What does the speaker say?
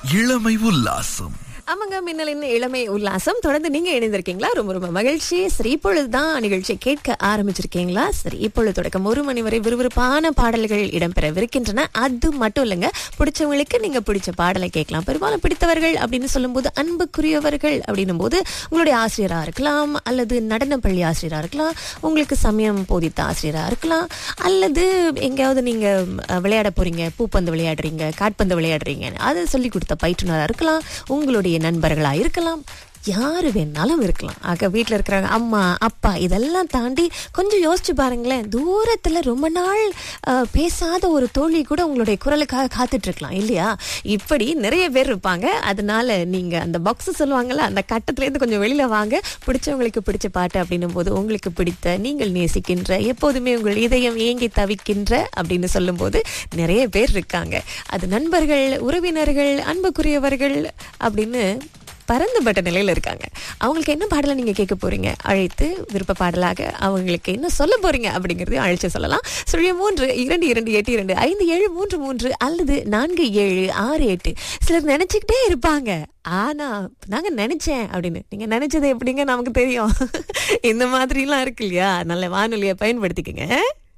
இளமை உல்லாசம் ஆமாங்க மின்னலின் இளமை உல்லாசம் தொடர்ந்து நீங்க இணைந்திருக்கீங்களா ரொம்ப ரொம்ப மகிழ்ச்சி சரி இப்பொழுதுதான் நிகழ்ச்சியை கேட்க ஆரம்பிச்சிருக்கீங்களா சரி இப்பொழுது தொடக்கம் ஒரு மணி வரை விறுவிறுப்பான பாடல்கள் இடம்பெறவிருக்கின்றன அது மட்டும் இல்லைங்க பிடிச்சவங்களுக்கு நீங்க பிடிச்ச பாடலை கேட்கலாம் பெரும்பாலும் பிடித்தவர்கள் அப்படின்னு சொல்லும்போது அன்புக்குரியவர்கள் அப்படின்னும் போது உங்களுடைய ஆசிரியரா இருக்கலாம் அல்லது நடன பள்ளி ஆசிரியரா இருக்கலாம் உங்களுக்கு சமயம் போதித்த ஆசிரியரா இருக்கலாம் அல்லது எங்கேயாவது நீங்க அஹ், விளையாட போறீங்க பூப்பந்து விளையாடுறீங்க காட்பந்து விளையாடுறீங்க அதை சொல்லி கொடுத்த பயிற்றுனரா இருக்கலாம் உங்களுடைய நண்பர்களா இருக்கலாம் யாரு வேணாலும் இருக்கலாம் ஆக வீட்டில் இருக்கிறவங்க அம்மா அப்பா இதெல்லாம் தாண்டி கொஞ்சம் யோசிச்சு பாருங்களேன் தூரத்துல ரொம்ப நாள் அஹ், பேசாத ஒரு தோழி கூட உங்களுடைய குரலுக்காக காத்துட்டு இருக்கலாம் இல்லையா இப்படி நிறைய பேர் இருப்பாங்க அதனால நீங்க அந்த பாக்ஸ் சொல்லுவாங்கல்ல அந்த கட்டத்துல இருந்து கொஞ்சம் வெளியில வாங்க பிடிச்சவங்களுக்கு பிடிச்ச பாட்டு அப்படின்னும் போது உங்களுக்கு பிடித்த நீங்கள் நேசிக்கின்ற எப்போதுமே உங்கள் இதயம் ஏங்கி தவிக்கின்ற அப்படின்னு சொல்லும்போது நிறைய பேர் இருக்காங்க அது நண்பர்கள் உறவினர்கள் அன்புக்குரியவர்கள் அப்படின்னு பரந்துபட்ட நிலையில இருக்காங்க அவங்களுக்கு என்ன பாடலை நீங்க கேட்க போறீங்க அழைத்து விருப்ப பாடலாக அவங்களுக்கு என்ன சொல்ல போறீங்க அப்படிங்கறதையும் அழைச்சு சொல்லலாம் சுழிய மூன்று இரண்டு இரண்டு எட்டு இரண்டு ஐந்து ஏழு மூன்று மூன்று அல்லது நான்கு ஏழு ஆறு எட்டு சிலர் நினைச்சுக்கிட்டே இருப்பாங்க ஆனா நாங்க நினைச்சேன் அப்படின்னு நீங்க நினைச்சது எப்படிங்க நமக்கு தெரியும் இந்த மாதிரிலாம் இருக்கு இல்லையா நல்ல வானொலியை பயன்படுத்திக்கங்க